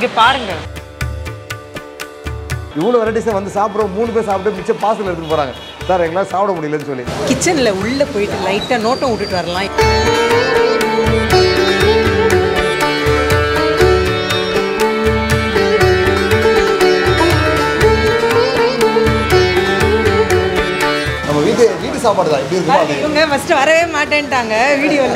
இங்க பாருங்க இவ்வளோ வெரைட்டிஸை வந்து சாப்பிட்றோம் மூணு பேர் சாப்பிட்டு மிச்சம் பார்சல் எடுத்துட்டு போகிறாங்க சார் எங்களால் சாப்பிட முடியலன்னு சொல்லி கிச்சன்ல உள்ள போயிட்டு லைட்டா நோட்டம் விட்டுட்டு வரலாம் நம்ம வீட்டு வீட்டு சாப்பாடு தான் எப்படி இருக்குமோ அது இவங்க ஃபர்ஸ்ட் வரவே மாட்டேன்ட்டாங்க வீடியோல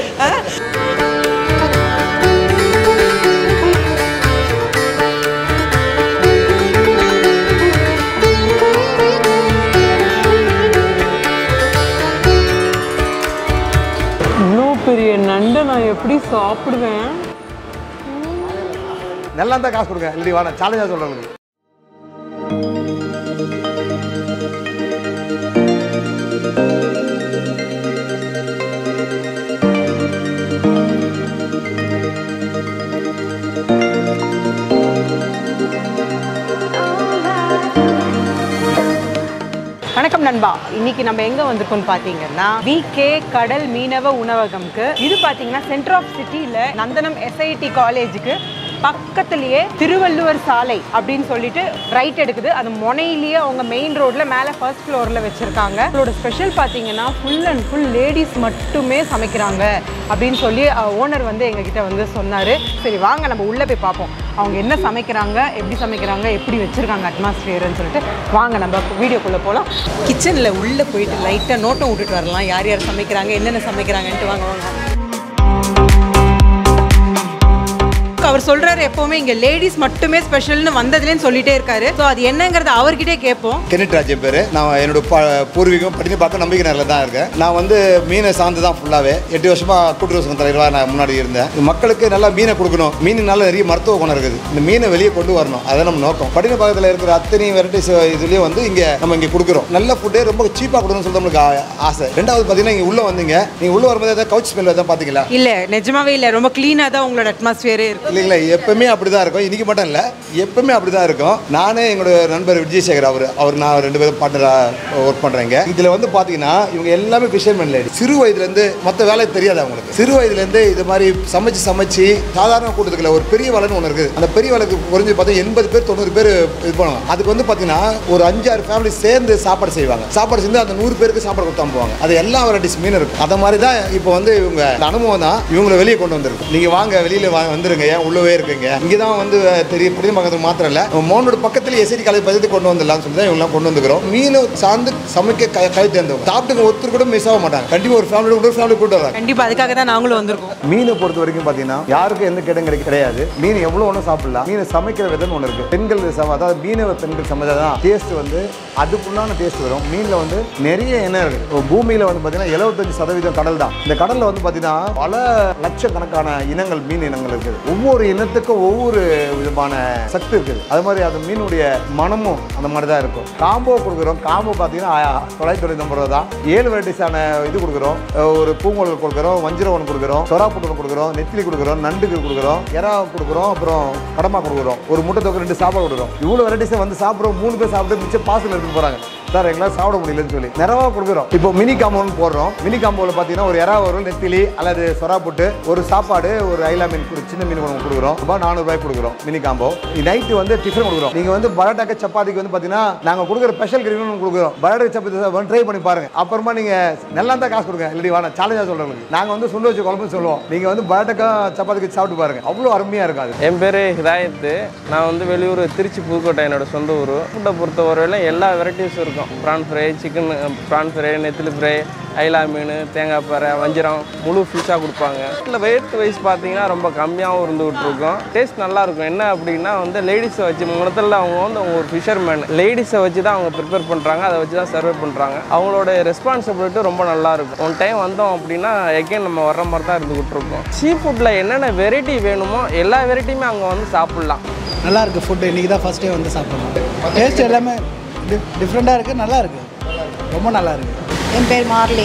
இவ்வளோ பெரிய நண்டை நான் எப்படி சாப்பிடுவேன் நல்லா தான் காசு கொடுங்க இல்லடி வாங்க சேலஞ்சாக சொல்கிறேன் உங்களுக்கு வணக்கம் நண்பா இன்னைக்கு நம்ம எங்க வந்திருக்கோம்னு பாத்தீங்கன்னா விகே கடல் மீனவ உணவகம்க்கு இது பாத்தீங்கன்னா சென்டர் ஆஃப் சிட்டில நந்தனம் எஸ்ஐடி காலேஜுக்கு பக்கத்துலயே திருவள்ளுவர் சாலை அப்படின்னு சொல்லிட்டு ரைட் எடுக்குது அது முனையிலேயே அவங்க மெயின் ரோட்ல மேல ஃபர்ஸ்ட் ஃப்ளோர்ல வச்சிருக்காங்க அவங்களோட ஸ்பெஷல் பாத்தீங்கன்னா ஃபுல் அண்ட் ஃபுல் லேடிஸ் மட்டுமே சமைக்கிறாங்க அப்படின்னு சொல்லி ஓனர் வந்து எங்ககிட்ட வந்து சொன்னாரு சரி வாங்க நம்ம உள்ள போய் பார்ப்போம் அவங்க என்ன சமைக்கிறாங்க எப்படி சமைக்கிறாங்க எப்படி வச்சிருக்காங்க அட்மாஸ்பியர்னு சொல்லிட்டு வாங்க நம்ம வீடியோக்குள்ளே போகலாம் கிச்சனில் உள்ளே போயிட்டு லைட்டாக நோட்டம் விட்டுட்டு வரலாம் யார் யார் சமைக்கிறாங்க என்னென்ன சமைக்கிறாங்கன்ட்டு வாங்க வாங்க அவர் சொல்றாரு எப்பவுமே இங்க லேடிஸ் மட்டுமே ஸ்பெஷல்னு வந்ததுலேன்னு சொல்லிட்டே இருக்காரு ஸோ அது என்னங்கிறத அவர்கிட்டே கேட்போம் கெனிட் ராஜ் என் பேர் நான் என்னோட ப பூர்வீகம் பட்டினி பார்க்க நம்பிக்கை நேரில் தான் இருக்கேன் நான் வந்து மீனை சார்ந்து தான் ஃபுல்லாகவே எட்டு வருஷமாக கூட்டுறவு சங்க தலைவராக நான் முன்னாடி இருந்தேன் இது மக்களுக்கு நல்லா மீனை கொடுக்கணும் மீனுனால நிறைய மருத்துவ குணம் இருக்குது இந்த மீனை வெளியே கொண்டு வரணும் அதான் நம்ம நோக்கம் பட்டினி பாக்கத்தில் இருக்கிற அத்தனை வெரைட்டிஸ் இதுலேயும் வந்து இங்கே நம்ம இங்கே கொடுக்குறோம் நல்ல ஃபுட்டே ரொம்ப சீப்பாக கொடுக்கணும்னு சொல்லிட்டு நம்மளுக்கு ஆ- ஆசை ரெண்டாவது பார்த்தீங்கன்னா இங்கே உள்ளே வந்தீங்க நீங்கள் உள்ளே வரும்போது ஏதாவது கவுச் ஸ்மெல் எதாவது பார்த்தீங்களா இல்ல நிஜமாவே இல்ல ரொம்ப கிளீனா தான் உங்களோட அட்மாஸ்பியரே இருக்கு இல்லைங்களா எப்பவுமே அப்படி தான் இருக்கும் இன்னைக்கு மட்டும் இல்லை எப்பவுமே அப்படி தான் இருக்கும் நானே எங்களோட நண்பர் விஜயசேகர் அவர் அவர் நான் ரெண்டு பேரும் பார்ட்னராக ஒர்க் பண்ணுறேங்க இதில் வந்து பார்த்தீங்கன்னா இவங்க எல்லாமே ஃபிஷர்மேன் லேடி சிறு வயதுலேருந்து மற்ற வேலை தெரியாது அவங்களுக்கு சிறு வயதுலேருந்து இது மாதிரி சமைச்சு சமைச்சு சாதாரண கூட்டத்துக்குள்ள ஒரு பெரிய வலைன்னு ஒன்று இருக்குது அந்த பெரிய வலைக்கு குறைஞ்சு பார்த்தா எண்பது பேர் தொண்ணூறு பேர் இது பண்ணுவாங்க அதுக்கு வந்து பார்த்தீங்கன்னா ஒரு அஞ்சாறு ஃபேமிலி சேர்ந்து சாப்பாடு செய்வாங்க சாப்பாடு செஞ்சு அந்த நூறு பேருக்கு சாப்பாடு கொடுத்து அனுப்புவாங்க அது எல்லா வெரைட்டிஸ் மீன் இருக்கும் அந்த மாதிரி தான் இப்போ வந்து இவங்க இந்த அனுபவம் தான் இவங்களை வெளியே கொண்டு வந்திருக்கு நீங்க வாங்க வெளியில வா வந்துருங்க ஏன் உள்ளவே இருக்குங்க இங்கே தான் வந்து தெரிய புரிய பக்கத்தில் மாத்திரம் இல்லை மோனோட பக்கத்துல எஸ்ஐடி காலேஜ் பக்கத்து கொண்டு வந்துடலாம்னு சொல்லி தான் இவங்களாம் கொண்டு வந்துக்கிறோம் மீன் சார்ந்து சமைக்க கை கை தேர்ந்தவங்க சாப்பிட்டுங்க ஒருத்தர் கூட மிஸ் ஆக மாட்டாங்க கண்டிப்பாக ஒரு ஃபேமிலி கூட ஃபேமிலி கூட்டு வராங்க கண்டிப்பா அதுக்காக தான் நாங்களும் வந்திருக்கோம் மீனை பொறுத்த வரைக்கும் பார்த்தீங்கன்னா யாருக்கும் எந்த கேடும் கிடைக்க கிடையாது மீன் எவ்வளோ ஒன்றும் சாப்பிடலாம் மீனை சமைக்கிற விதம் ஒன்று இருக்குது பெண்கள் சம அதாவது மீனவ பெண்கள் சமைச்சா தான் டேஸ்ட் வந்து அதுக்குள்ளான டேஸ்ட் வரும் மீனில் வந்து நிறைய எண்ணெய் இருக்குது இப்போ பூமியில் வந்து பார்த்தீங்கன்னா எழுபத்தஞ்சு சதவீதம் கடல் தான் இந்த கடலில் வந்து பார்த்தீங்கன்னா பல லட்சக்கணக்கான இனங்கள் மீன் இனங்கள் இருக்குது ஒவ்வொரு இனத்துக்கும் ஒவ்வொரு விதமான சக்தி இருக்குது அது மாதிரி அந்த மீனுடைய மனமும் அந்த மாதிரி தான் இருக்கும் காம்போ கொடுக்குறோம் காம்போ பார்த்தீங்கன்னா ஆ- தொள்ளாயிரத்தி தொண்ணூத்தி ரூபா தான் ஏழு வெரைட்டிஸான இது கொடுக்குறோம் அஹ் ஒரு பூங்கோல் கொடுக்குறோம் வஞ்சிரம் ஒன்று கொடுக்குறோம் சொராப்புட்டு ஒன்று கொடுக்குறோம் நெத்திலி கொடுக்குறோம் நண்டுக்கு கொடுக்குறோம் எறா கொடுக்குறோம் அப்புறம் கடமா கொடுக்குறோம் ஒரு முட்டை தொக்கு ரெண்டு சாப்பாடு கொடுக்குறோம் இவ்வளோ வெரைட்டிஸை வந்து சாப்பிட்றோம் மூணு பேர் சாப்பிட்டு மிச்சம் பார்சல் எடுத்துட்டு போகிறாங்க சார் எங்களால் சாப்பிட முடியலன்னு சொல்லி நிறைவா கொடுக்குறோம் இப்போ மினி காம்போன்னு போடுறோம் மினி காம்போவில் பார்த்தீங்கன்னா ஒரு எறா வரும் நெத்திலி அல்லது சொரா புட்டு ஒரு சாப்பாடு ஒரு ஐலா மீன் கொடு- சின்ன மீன் ஒன்று கொடுக்குறோம் ரூபாய் நானூறுபாய் கொடுக்குறோம் மினி காம்போ நைட்டு வந்து டிஃபன் கொடுக்குறோம் நீங்கள் வந்து பரோட்டாக்கு சப்பாத்திக்கு வந்து பார்த்தீங்கன்னா நாங்கள் கொடுக்குற ஸ்பெஷல் கிரேவி ஒன்று கொடுக்குறோம் பரோட்டா சப்பாத்தி வந்து ட்ரை பண்ணி பாருங்க அப்புறமா நீங்கள் நல்லா தான் காசு கொடுங்க இல்லடி வாங்க சேலஞ்சாக சொல்கிறேன் நாங்கள் வந்து சுண்டு வச்சு குழம்பு சொல்லுவோம் நீங்கள் வந்து பரோட்டாக்கும் சப்பாத்திக்கு சாப்பிட்டு பாருங்க அவ்வளோ அருமையாக இருக்கும் அது என் பேர் ஹிதாயத்து நான் வந்து வெளியூர் திருச்சி புதுக்கோட்டை என்னோட சொந்த ஊர் ஃபுட்டை பொறுத்தவரையில எல்லா வெரைட்டிஸும் இருக்கும் prawn fry chicken prawn fry நெத்திலி ஃப்ரை ஐலா மீன் தேங்காய் பாறை வஞ்சிரம் முழு ஃபிஷ்ஷாக கொடுப்பாங்க இல்லை வெயிட் வைஸ் பார்த்தீங்கன்னா ரொம்ப கம்மியாகவும் இருந்துகிட்டு இருக்கும் டேஸ்ட் நல்லா இருக்கும் என்ன அப்படின்னா வந்து லேடிஸை வச்சு முதல்ல அவங்க வந்து அவங்க ஒரு ஃபிஷர்மேன் லேடிஸை வச்சு தான் அவங்க ப்ரிப்பேர் பண்ணுறாங்க அதை வச்சு தான் சர்வே பண்ணுறாங்க அவங்களோட ரெஸ்பான்சிபிலிட்டி ரொம்ப நல்லா இருக்கும் ஒன் டைம் வந்தோம் அப்படின்னா எகைன் நம்ம வர்ற மாதிரி தான் இருந்துகிட்டு இருக்கோம் சீ ஃபுட்டில் என்னென்ன வெரைட்டி வேணுமோ எல்லா வெரைட்டியுமே அங்கே வந்து சாப்பிட்லாம் நல்லா இருக்கு ஃபுட்டு இன்றைக்கி தான் ஃபஸ்ட் டே வந்து சாப்பிட்றோம் டேஸ்ட் எல்லாமே டிஃப்ரெண்ட்டாக இருக்குது நல்லா இருக்குது ரொம்ப நல்லா இருக்குது என் பேர் மார்லின்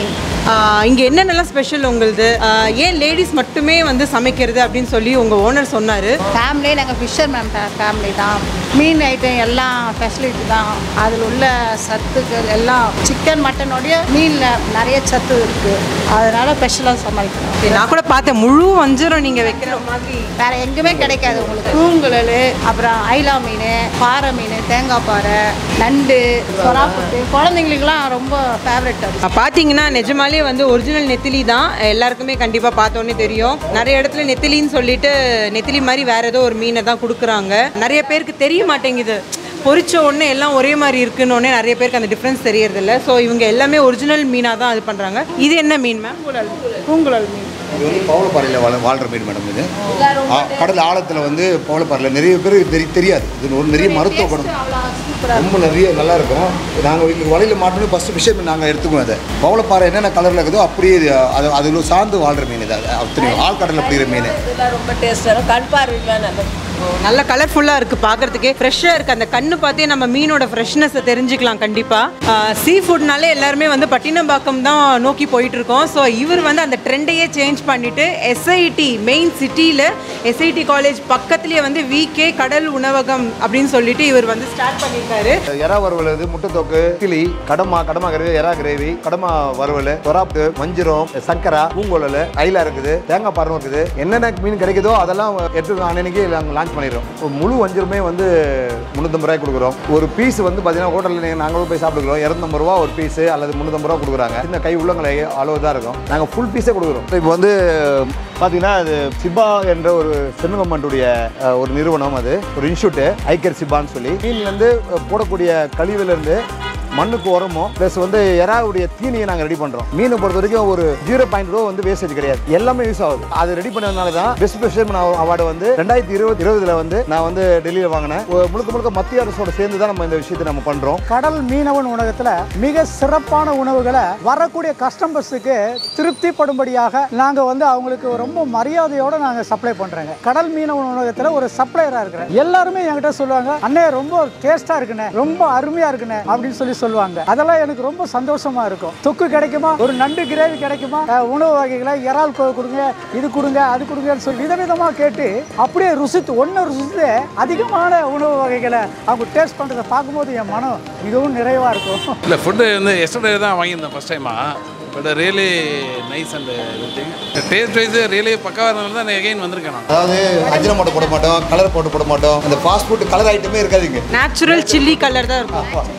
இங்கே என்னென்னலாம் ஸ்பெஷல் உங்களுது ஆஹ் ஏன் லேடிஸ் மட்டுமே வந்து சமைக்கிறது அப்படின்னு சொல்லி உங்கள் ஓனர் சொன்னார் ஃபேமிலியே நாங்கள் ஃபிஷர்மேன் ஃபேமிலி தான் மீன் ஐட்டம் எல்லாம் ஃபெசிலிட்டி தான் அதில் உள்ள சத்துக்கள் எல்லாம் சிக்கன் மட்டனோடைய மீனில் நிறைய சத்து இருக்குது அதனால் ஸ்பெஷலாக சமாளிக்கிறோம் நான் கூட பார்த்தேன் முழு வஞ்சரம் நீங்கள் வைக்கிற மாதிரி வேற எங்குமே கிடைக்காது உங்களுக்கு பூங்குழல் அப்புறம் ஐலா மீன் பாறை மீன் தேங்காய் பாறை நண்டு சொராப்புட்டு குழந்தைங்களுக்குலாம் ரொம்ப ஃபேவரட் அது பார்த்தீங்கன்னா நிஜமாலே வந்து ஒரிஜினல் நெத்திலி தான் எல்லாருக்குமே கண்டிப்பாக பார்த்தோன்னே தெரியும் நிறைய இடத்துல நெத்திலின்னு சொல்லிட்டு நெத்திலி மாதிரி வேற ஏதோ ஒரு மீனை தான் கொடுக்குறாங்க நிறைய பேருக்கு தெரிய மாட்டேங்குது பொரிச்ச உடனே எல்லாம் ஒரே மாதிரி இருக்குன்னு உடனே நிறைய பேருக்கு அந்த டிஃப்ரென்ஸ் தெரியறதில்ல ஸோ இவங்க எல்லாமே ஒரிஜினல் மீனாக தான் இது பண்ணுறாங்க இது என்ன மீன் மேம் பூங்குழல் மீன் இது வந்து பவளப்பாறையில் வாழ வாழ்கிற மீன் மேடம் இது ஆ, கடல் ஆழத்தில் வந்து பவளப்பாறையில் நிறைய பேர் தெரி தெரியாது இது ஒரு நிறைய மருத்துவ குணம் ரொம்ப நிறைய நல்லா இருக்கும் நாங்கள் இங்கே வலையில் மாட்டோம் ஃபஸ்ட்டு ஃபிஷர் நாங்கள் எடுத்துக்குவோம் அதை பவளப்பாறை என்னென்ன கலரில் இருக்குதோ அப்படியே இது அது அதில் சார்ந்து வாழ்கிற மீன் இது அது அத்தனையும் ஆழ்கடலில் பிடிக்கிற மீன் இதெல்லாம் ரொம்ப டேஸ்டாக இருக்கும் கண் பார்வைக்கெலாம் நல்லது நல்ல கலர்ஃபுல்லாக இருக்குது பார்க்கறதுக்கே ஃப்ரெஷ்ஷாக இருக்குது அந்த கண்ணு பார்த்தே நம்ம மீனோட ஃப்ரெஷ்னஸை தெரிஞ்சுக்கலாம் கண்டிப்பாக சீ ஃபுட்னாலே எல்லாருமே வந்து பட்டினம்பாக்கம் தான் நோக்கி போயிட்டு இருக்கோம் ஸோ இவர் வந்து அந்த ட்ரெண்டையே சேஞ்ச் பண்ணிட்டு எஸ்ஐடி மெயின் சிட்டியில் எஸ்ஐடி காலேஜ் பக்கத்துலேயே வந்து விகே கடல் உணவகம் அப்படின்னு சொல்லிட்டு இவர் வந்து ஸ்டார்ட் பண்ணியிருக்காரு எறா வறுவல் இது முட்டைத்தொக்கு கிளி கடமா கடமா கிரேவி எறா கிரேவி கடமா வறுவல் தொராப்பு மஞ்சிரம் சங்கரா பூங்கொழல் ஐலா இருக்குது தேங்காய் பரம் இருக்குது என்னென்ன மீன் கிடைக்குதோ அதெல்லாம் எடுத்து அன்னைக்கு நாங்கள் லான்ச் பண்ணிடுறோம் ஒரு முழு வஞ்சிரமே வந்து முந்நூற்றம்பது ரூபாய் கொடுக்குறோம் ஒரு பீஸ் வந்து பார்த்தீங்கன்னா ஹோட்டலில் நாங்களும் போய் சாப்பிடுக்கிறோம் இரநூத்தம்பது ரூபா ஒரு பீஸ் அல்லது முந்நூற்றம்பது ரூபா கொடுக்குறாங்க இந்த கை உள்ளங்களை அளவு தான் இருக்கும் நாங்கள் ஃபுல் பீஸே கொடுக்குறோம் இப்போ வந்து பார்த்தீங்கன்னா அது சிபா என்ற ஒரு சென்னுகம்மன்ட்டுடைய அஹ், ஒரு நிறுவனம் அது ஒரு இன்ஸ்டியூட்டு ஐக்கர் சிபான்னு சொல்லி மீன்லேருந்து போடக்கூடிய கழிவுலேருந்து மண்ணுக்கு உரமும் ப்ளஸ் வந்து எறாவுடைய தீனியை நாங்கள் ரெடி பண்ணுறோம் மீனை பொறுத்த வரைக்கும் ஒரு ஜீரோ பாயிண்ட் ரூபா வந்து வேஸ்டேஜ் கிடையாது எல்லாமே யூஸ் ஆகுது அது ரெடி பண்ணதுனால தான் பெஸ்ட் ஃபிஷர்மேன் அவார்டு வந்து ரெண்டாயிரத்தி இருபது இருபதுல வந்து நான் வந்து டெல்லியில் வாங்கினேன் ஒரு முழுக்க முழுக்க மத்திய அரசோட சேர்ந்து தான் நம்ம இந்த விஷயத்தை நம்ம பண்ணுறோம் கடல் மீனவன் உணவகத்துல மிக சிறப்பான உணவுகளை வரக்கூடிய கஸ்டமர்ஸுக்கு திருப்திப்படும்படியாக நாங்க வந்து அவங்களுக்கு ரொம்ப மரியாதையோட நாங்க சப்ளை பண்றோங்க கடல் மீனவன் உணவகத்துல ஒரு சப்ளையரா இருக்கிறேன் எல்லாருமே என்கிட்ட சொல்லுவாங்க அண்ணே ரொம்ப டேஸ்டா இருக்குண்ணே ரொம்ப அருமையா இருக்குண்ணே அப்படின்னு சொல்லி சொல்லுவாங்க அதெல்லாம் எனக்கு ரொம்ப சந்தோஷமா இருக்கும் தொக்கு கிடைக்குமா ஒரு நண்டு கிரேவி கிடைக்குமா அஹ், உணவு வகைகளை இறால் கொ- கொடுங்க இது கொடுங்க அது கொடுங்கன்னு சொல்லி விதவிதமா கேட்டு அப்படியே ருசித்து ஒன்று ருசித்து அதிகமான உணவு வகைகளை அவங்க டேஸ்ட் பண்ணுறதை பார்க்கும்போது என் மனம் மிகவும் நிறைவாக இருக்கும் இல்லை ஃபுட்டு வந்து எஸ்டர்டே தான் வாங்கியிருந்தேன் ஃபஸ்ட் டைமாக but really nice and taste wise really பக்காவாக இருந்தது தான் எகைன் வந்திருக்கேன் நான் அதாவது அஜினமோட்டோ போட மாட்டோம் கலர் போட்டு போட மாட்டோம் அந்த ஃபாஸ்ட் ஃபுட் கலர் ஐட்டமே இருக்காதுங்க நேச்சுரல் சில்லி கலர் தான் இருக்கும்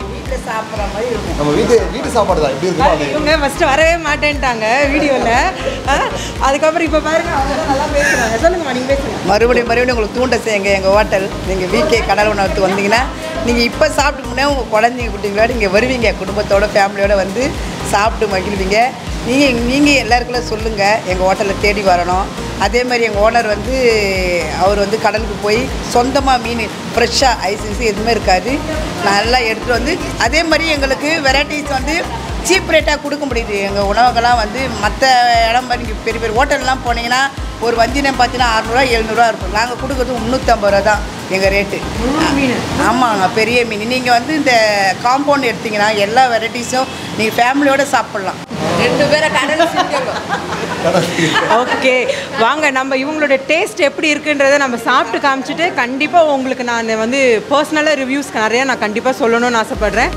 நம்ம வீட்டு வீட்டு சாப்பாடு தான் இப்படி இருக்குமா அது இவங்க ஃபர்ஸ்ட் வரவே மாட்டேன்ட்டாங்க வீடியோவில் அதுக்கப்புறம் இப்போ பாருங்க அவங்க தான் நல்லா பேசுகிறாங்க சொல்லுங்கம்மா நீங்கள் பேசுங்க மறுபடியும் மறுபடியும் உங்களுக்கு தூண்ட செய்யுங்க எங்கள் ஹோட்டல் நீங்கள் வீக்கே கடல் உணவுக்கு வந்தீங்கன்னா நீங்கள் இப்போ சாப்பிட்டு முன்னே உங்கள் குழந்தைங்க குட்டிங்களோட நீங்கள் வருவீங்க குடும்பத்தோட ஃபேமிலியோட வந்து சாப்பிட்டு மகிழ்வீங்க நீங்கள் நீங்கள் எல்லாருக்குள்ள சொல்லுங்கள் எங்கள் ஹோட்டலில் தேடி வரணும் அதே மாதிரி எங்கள் ஓனர் வந்து அவர் வந்து கடலுக்கு போய் சொந்தமாக மீன் ஃப்ரெஷ்ஷாக ஐஸ் ஐஸ் எதுவுமே இருக்காது நல்லா எடுத்துகிட்டு வந்து அதே மாதிரி எங்களுக்கு வெரைட்டிஸ் வந்து சீப் ரேட்டாக கொடுக்க முடியுது எங்கள் உணவுகள்லாம் வந்து மற்ற இடம் மாதிரி நீங்கள் பெரிய பெரிய ஹோட்டல்லாம் போனீங்கன்னா ஒரு வஞ்சினம் பார்த்தீங்கன்னா அறநூறுவா எழுநூறுவா இருக்கும் நாங்கள் கொடுக்குறது முந்நூற்றம்பது ரூபா தான் எங்கள் ரேட்டு ஆமாங்க பெரிய மீன் நீங்கள் வந்து இந்த காம்பவுண்ட் எடுத்தீங்கன்னா எல்லா வெரைட்டிஸும் நீங்கள் ஃபேமிலியோட சாப்பிட்லாம் ரெண்டு பேரை கடல் ஓகே வாங்க நம்ம இவங்களோட டேஸ்ட் எப்படி இருக்குன்றதை நம்ம சாப்பிட்டு காமிச்சிட்டு கண்டிப்பாக உங்களுக்கு நான் வந்து பர்சனலாக ரிவ்யூஸ் நிறையா நான் கண்டிப்பாக சொல்லணும்னு ஆசைப்பட்றேன்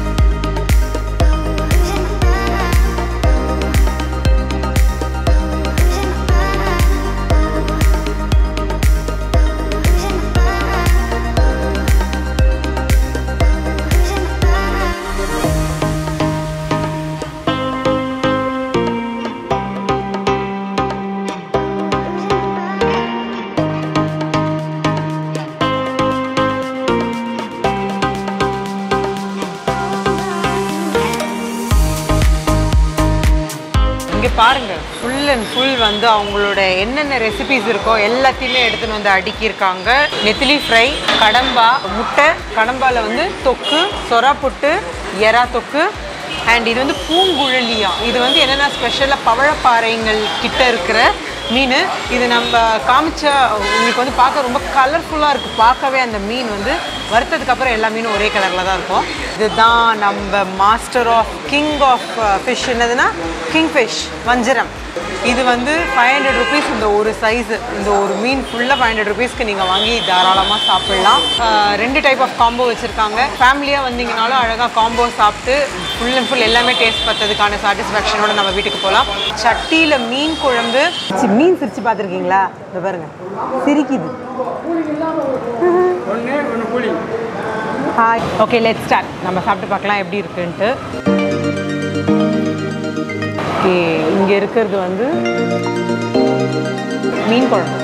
இங்கே பாருங்க ஃபுல் அண்ட் ஃபுல் வந்து அவங்களோட என்னென்ன ரெசிபிஸ் இருக்கோ எல்லாத்தையுமே எடுத்துன்னு வந்து அடுக்கியிருக்காங்க நெத்திலி ஃப்ரை கடம்பா முட்டை கடம்பால வந்து தொக்கு சொரா புட்டு எறா தொக்கு அண்ட் இது வந்து பூங்குழலியா இது வந்து என்னென்ன ஸ்பெஷலாக பவழப்பாறைங்கள் கிட்ட இருக்கிற மீன் இது நம்ம காமிச்ச உங்களுக்கு வந்து பார்க்க ரொம்ப கலர்ஃபுல்லாக இருக்குது பார்க்கவே அந்த மீன் வந்து வறுத்ததுக்கு அப்புறம் எல்லா மீனும் ஒரே கலரில் தான் இருக்கும் இதுதான் நம்ம master of king of fish என்னதுன்னா கிங் ஃபிஷ் வஞ்சரம் இது வந்து ஃபைவ் ஹண்ட்ரட் ருபீஸ் இந்த ஒரு சைஸு இந்த ஒரு மீன் ஃபுல்லாக ஃபைவ் ஹண்ட்ரட் ருபீஸ்க்கு நீங்கள் வாங்கி தாராளமாக சாப்பிட்லாம் ஆஹ் ரெண்டு டைப் ஆஃப் காம்போ வச்சுருக்காங்க ஃபேமிலியாக வந்தீங்கனாலும் அழகாக காம்போ சாப்பிட்டு ஃபுல் அண்ட் ஃபுல் எல்லாமே டேஸ்ட் பார்த்ததுக்கான சாட்டிஸ்ஃபேக்ஷனோட நம்ம வீட்டுக்கு போகலாம் சட்டியில் மீன் குழம்பு சி, மீன் சிரிச்சு பார்த்துருக்கீங்களா இந்த பாருங்க சிரிக்குது ஹாய் ஓகே லெட் ஸ்டார்ட் நம்ம சாப்பிட்டு பார்க்கலாம் எப்படி இருக்குன்ட்டு ஓகே இங்கே இருக்கிறது வந்து மீன் குழம்பு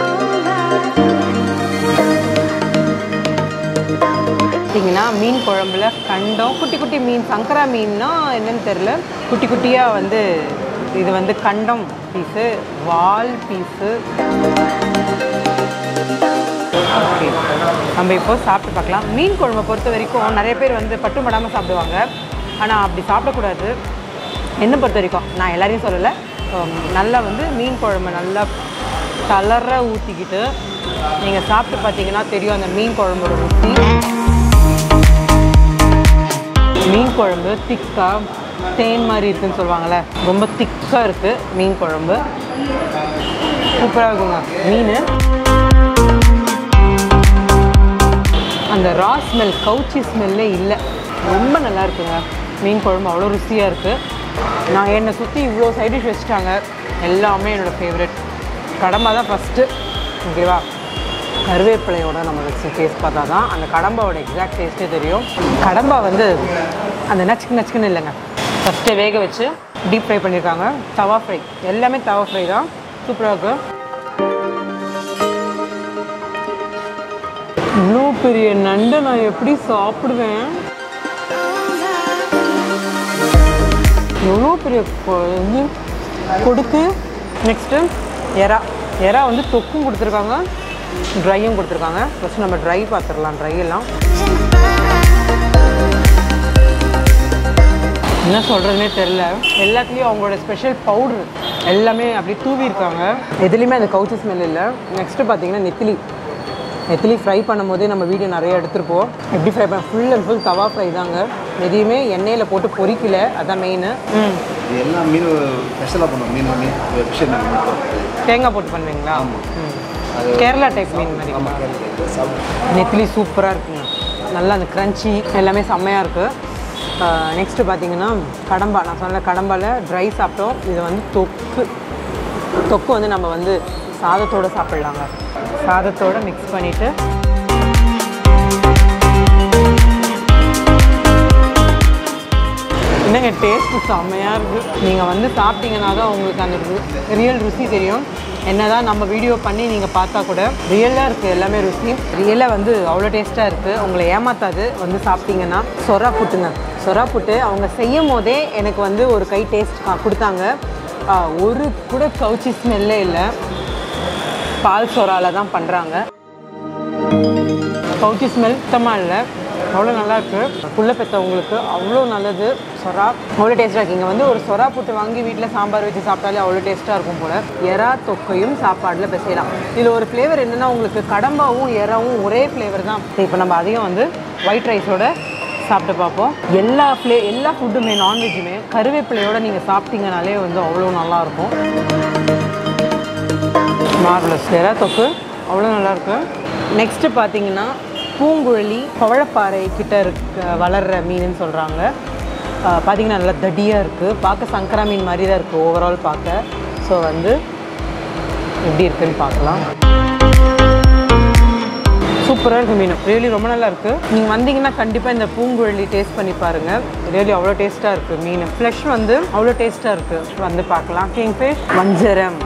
பார்த்தீங்கன்னா மீன் குழம்புல கண்டம் குட்டி குட்டி மீன் சங்கரா மீன்னா என்னன்னு தெரில குட்டி குட்டியாக வந்து இது வந்து கண்டம் பீஸு வால் பீஸு ஓகே நம்ம இப்போ சாப்பிட்டு பார்க்கலாம் மீன் குழம்பை பொறுத்த வரைக்கும் நிறைய பேர் வந்து பட்டு படாமல் சாப்பிடுவாங்க ஆனால் அப்படி சாப்பிடக்கூடாது என்னை பொறுத்த வரைக்கும் நான் எல்லாரையும் சொல்லலை உம், நல்லா வந்து மீன் குழம்பு நல்லா தளர ஊற்றிக்கிட்டு நீங்கள் சாப்பிட்டு பார்த்தீங்கன்னா தெரியும் அந்த மீன் குழம்போட ருசி மீன் குழம்பு திக்காக தேன் மாதிரி இருக்குன்னு சொல்லுவாங்கள்ல ரொம்ப திக்காக இருக்குது மீன் குழம்பு சூப்பராக இருக்குங்க மீன் அந்த ரா ஸ்மெல் கவுச்சி ஸ்மெல்லே இல்லை ரொம்ப நல்லா இருக்குங்க மீன் குழம்பு அவ்வளோ ருசியாக இருக்குது நான் என்னை சுற்றி இவ்வளோ சைட் டிஷ் வச்சுட்டாங்க எல்லாமே என்னோடய ஃபேவரெட் கடம்பா தான் ஃபஸ்ட்டு ஓகேவா கருவேப்பிலையோட நம்ம வச்சு டேஸ்ட் பார்த்தா தான் அந்த கடம்பாவோட எக்ஸாக்ட் டேஸ்ட்டே தெரியும் கடம்பா வந்து அந்த நச்சுக்கு நச்சுக்குன்னு இல்லைங்க ஃபஸ்ட்டு வேக வச்சு டீப் ஃப்ரை பண்ணியிருக்காங்க தவா ஃப்ரை எல்லாமே தவா ஃப்ரை தான் சூப்பராக இருக்குது இவ்வளோ பெரிய நண்டை நான் எப்படி சாப்பிடுவேன் எவ்வளோ பெரிய கொ- இது கொடுக்கு நெக்ஸ்ட்டு எறா எறா வந்து தொக்கும் கொடுத்துருக்காங்க ட்ரையும் கொடுத்துருக்காங்க ஃபஸ்ட்டு நம்ம ட்ரை பார்த்துடலாம் ட்ரை எல்லாம் என்ன சொல்கிறதுனே தெரில எல்லாத்துலேயும் அவங்களோட ஸ்பெஷல் பவுட்ரு எல்லாமே அப்படி தூவி இருக்காங்க எதுலேயுமே அந்த கவுச்சி ஸ்மெல் இல்லை நெக்ஸ்ட்டு பார்த்தீங்கன்னா நெத்திலி நெத்திலி ஃப்ரை பண்ணும்போதே நம்ம வீடியோ நிறைய எடுத்திருப்போம் எப்படி ஃப்ரை பண்ண full and full tawa fry தாங்க எதையுமே எண்ணெயில் போட்டு பொரிக்கல அதான் மெயின் ம் இது எல்லா மீன் ஸ்பெஷலாக பண்ணுவோம் மீன் மீன் ஃபிஷ் மீன் மட்டும் தேங்காய் போட்டு பண்ணுவீங்களா ம். கேரளா டைப் மீன் மாதிரி நெத்திலி சூப்பராக இருக்குங்க நல்லா அந்த க்ரன்ச்சி எல்லாமே செம்மையாக இருக்குது நெக்ஸ்ட்டு பார்த்தீங்கன்னா கடம்பா நான் சொன்ன கடம்பாவில் ட்ரை சாப்பிட்டோம் இது வந்து தொக்கு தொக்கு வந்து நம்ம வந்து சாதத்தோடு சாப்பிட்லாங்க சாதத்தோடு மிக்ஸ் பண்ணிவிட்டு என்னங்க டேஸ்ட்டு செம்மையாக இருக்குது நீங்கள் வந்து சாப்பிட்டீங்கன்னா தான் உங்களுக்கு அந்த ரியல் ருசி தெரியும் என்னதான் நம்ம வீடியோ பண்ணி நீங்கள் பார்த்தா கூட ரியலாக இருக்குது எல்லாமே ருசி ரியலாக வந்து அவ்வளோ டேஸ்ட்டாக இருக்குது உங்களை ஏமாத்தாது வந்து சாப்பிட்டீங்கன்னா சொரா புட்டுங்க சொரா புட்டு அவங்க செய்யும் போதே எனக்கு வந்து ஒரு கை டேஸ்ட் கொடுத்தாங்க ஆ, ஒரு கூட கவுச்சி ஸ்மெல்லே இல்லை பால் சொரால தான் பண்ணுறாங்க கவுச்சி ஸ்மெல் சுத்தமாக இல்லை அவ்வளோ நல்லா இருக்கு புள்ள பெற்றவங்களுக்கு அவ்வளோ நல்லது சொரா அவ்வளோ டேஸ்ட்டாக இருக்கு இங்கே வந்து ஒரு சொரா புட்டு வாங்கி வீட்டில் சாம்பார் வச்சு சாப்பிட்டாலே அவ்வளோ டேஸ்ட்டாக இருக்கும் போல் எறா தொக்கையும் சாப்பாடில் பிசையலாம் இதில் ஒரு ஃப்ளேவர் என்னென்னா உங்களுக்கு கடம்பாவும் எறாவும் ஒரே ஃப்ளேவர் தான் இப்போ நம்ம அதையும் வந்து ஒயிட் ரைஸோட சாப்பிட்டு பார்ப்போம் எல்லா ஃப்ளே எல்லா ஃபுட்டுமே நான்வெஜ்ஜுமே கருவேப்பிலையோட நீங்கள் சாப்பிட்டீங்கனாலே வந்து அவ்வளோ நல்லாயிருக்கும் மார்வலஸ் எறா தொக்கு அவ்வளோ நல்லா இருக்கு நெக்ஸ்ட்டு பார்த்தீங்கன்னா பூங்குழலி பவழப்பாறை கிட்ட இருக்க வளர்கிற மீனுன்னு சொல்கிறாங்க பார்த்தீங்கன்னா நல்லா தடியாக இருக்குது பார்க்க சங்கரா மீன் மாதிரி தான் இருக்குது ஓவரால் பார்க்க ஸோ வந்து எப்படி இருக்குன்னு பார்க்கலாம் சூப்பராக இருக்குது மீன் ரியலி ரொம்ப நல்லா இருக்குது நீங்கள் வந்தீங்கன்னா கண்டிப்பாக இந்த பூங்குழலி டேஸ்ட் பண்ணி பாருங்கள் ரியலி அவ்வளோ டேஸ்ட்டாக இருக்குது மீன் ஃப்ளஷ் வந்து அவ்வளோ டேஸ்ட்டாக இருக்குது வந்து பார்க்கலாம் கிங் ஃபிஷ் வஞ்சரம்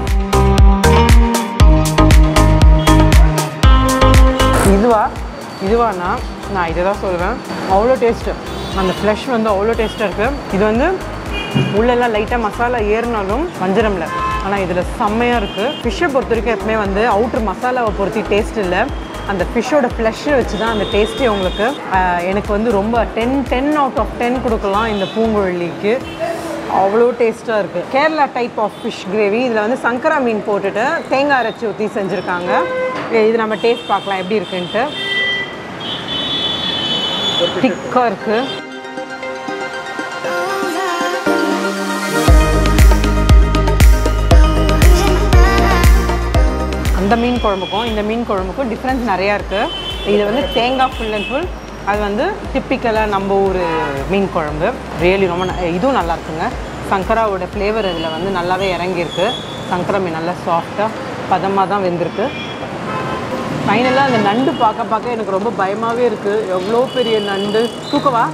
இதுவா இதுவானா நான் இதை தான் சொல்லுவேன் அவ்வளோ டேஸ்ட்டு அந்த ஃப்ளஷ் வந்து அவ்வளோ டேஸ்ட்டாக இருக்குது இது வந்து உள்ளெல்லாம் லைட்டாக மசாலா ஏறினாலும் வஞ்சரமில் ஆனால் இதில் செம்மையாக இருக்குது ஃபிஷ்ஷை பொறுத்த வரைக்கும் எப்பவுமே வந்து அவுட்ரு மசாலாவை பொறுத்தி டேஸ்ட் இல்லை அந்த ஃபிஷ்ஷோட ஃப்ளஷ்ஷை வச்சு தான் அந்த டேஸ்ட்டே உங்களுக்கு ஆஹ், எனக்கு வந்து ரொம்ப ten ten out of ten கொடுக்கலாம் இந்த பூங்குழலிக்கு அவ்வளோ டேஸ்ட்டாக இருக்குது Kerala type of fish gravy இதில் வந்து சங்கரா மீன் போட்டுட்டு தேங்காய் அரைச்சி ஊற்றி செஞ்சுருக்காங்க ஏய், இது நம்ம டேஸ்ட் பார்க்கலாம் எப்படி இருக்குன்ட்டு திக்காக இருக்குது அந்த மீன் குழம்புக்கும் இந்த மீன் குழம்புக்கும் டிஃப்ரென்ஸ் நிறையா இருக்குது இது வந்து தேங்காய் ஃபுல் அண்ட் ஃபுல் அது வந்து டிப்பிக்கலாக நம்ம ஊர் மீன் குழம்பு ரியலி ரொம்ப ந- இதுவும் நல்லா இருக்குங்க சங்கராவோட ஃப்ளேவர் இதில் வந்து நல்லாவே இறங்கியிருக்கு சங்கரா மீன் நல்லா சாஃப்டாக பதமாக தான் வெந்திருக்கு ஃபைனலாக அந்த நண்டு பார்க்க பார்க்க எனக்கு ரொம்ப பயமாகவே இருக்குது எவ்வளோ பெரிய நண்டு தூக்கவா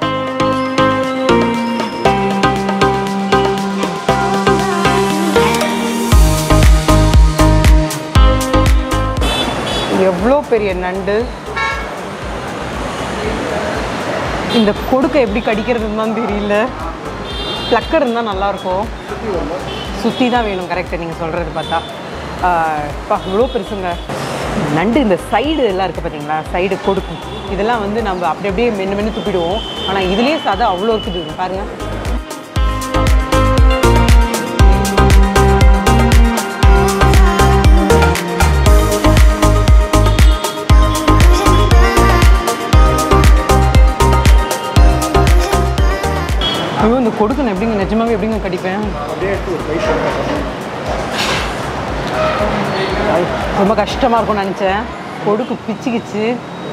எவ்வளோ பெரிய நண்டு இந்த கொடுக்க எப்படி கடிக்கிறதுன்னு தான் தெரியல ப்ளக்கர் இருந்தால் நல்லாயிருக்கும் சுற்றி தான் வேணும் கரெக்டாக நீங்கள் சொல்கிறது பார்த்தா பா இவ்வளோ பெருசுங்க நண்டு இந்த சைடு எல்லாம் இருக்குது பார்த்தீங்களா சைடு கொடுக்கும் இதெல்லாம் வந்து நம்ம அப்படி அப்படியே மென்று மென்று துப்பிடுவோம் ஆனால் இதுலேயே சாதம் அவ்வளோ இருக்குது பாருங்கள் ஐயோ இந்த கொடுக்கு நான் எப்படிங்க நிஜமாவே எப்படிங்க கடிப்பேன் ஐ, ரொம்ப கஷ்டமாக இருக்கும்னு நினச்சேன் கொடுக்கு பிச்சுக்கிச்சு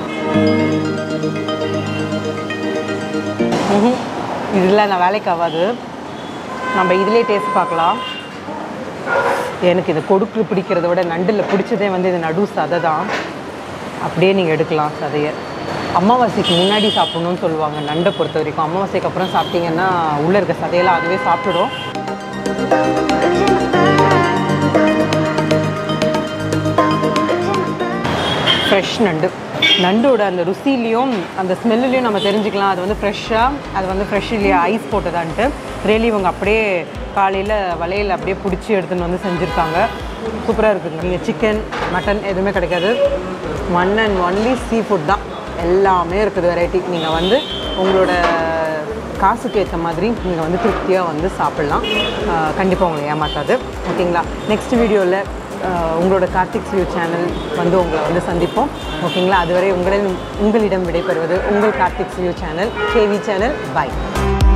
ம்ஹும். இதில் நான் வேலைக்கு ஆகாது நம்ம இதிலே டேஸ்ட் பார்க்கலாம் எனக்கு இது கொடுக்கு பிடிக்கிறத விட நண்டில் பிடிச்சதே வந்து இது நடு சதை தான் அப்படியே நீங்கள் எடுக்கலாம் சதையை அமாவாசைக்கு முன்னாடி சாப்பிடணும்னு சொல்லுவாங்க நண்டை பொறுத்த வரைக்கும் அமாவாசைக்கு அப்புறம் சாப்பிட்டீங்கன்னா உள்ளே இருக்க சதையெல்லாம் அதுவே சாப்பிட்டுடும் ஃப்ரெஷ் நண்டு நண்டோட அந்த ருசிலையும் அந்த ஸ்மெல்லுலையும் நம்ம தெரிஞ்சுக்கலாம் அது வந்து ஃப்ரெஷ்ஷாக அது வந்து ஃப்ரெஷ் இல்லையா ஐஸ் போட்டதான்ட்டு ரியலி இவங்க அப்படியே காலையில் வலையில் அப்படியே பிடிச்சி எடுத்துன்னு வந்து செஞ்சுருக்காங்க சூப்பராக இருக்குங்க நீங்கள் சிக்கன் மட்டன் எதுவுமே கிடைக்காது one and only seafood தான் எல்லாமே இருக்குது வெரைட்டி நீங்கள் வந்து உங்களோட காசுக்கு ஏற்ற மாதிரி நீங்கள் வந்து திருப்தியாக வந்து சாப்பிட்லாம் கண்டிப்பாக உங்களை ஏமாத்தாது ஓகேங்களா நெக்ஸ்ட் வீடியோவில் உங்களோட கார்த்திக்ஸ் வியூ சேனல் வந்து உங்களை வந்து சந்திப்போம் ஓகேங்களா அதுவரை உங்களிடம் உங்களிடம் விடைபெறுவது உங்கள் Karthik's view channel KV channel பாய்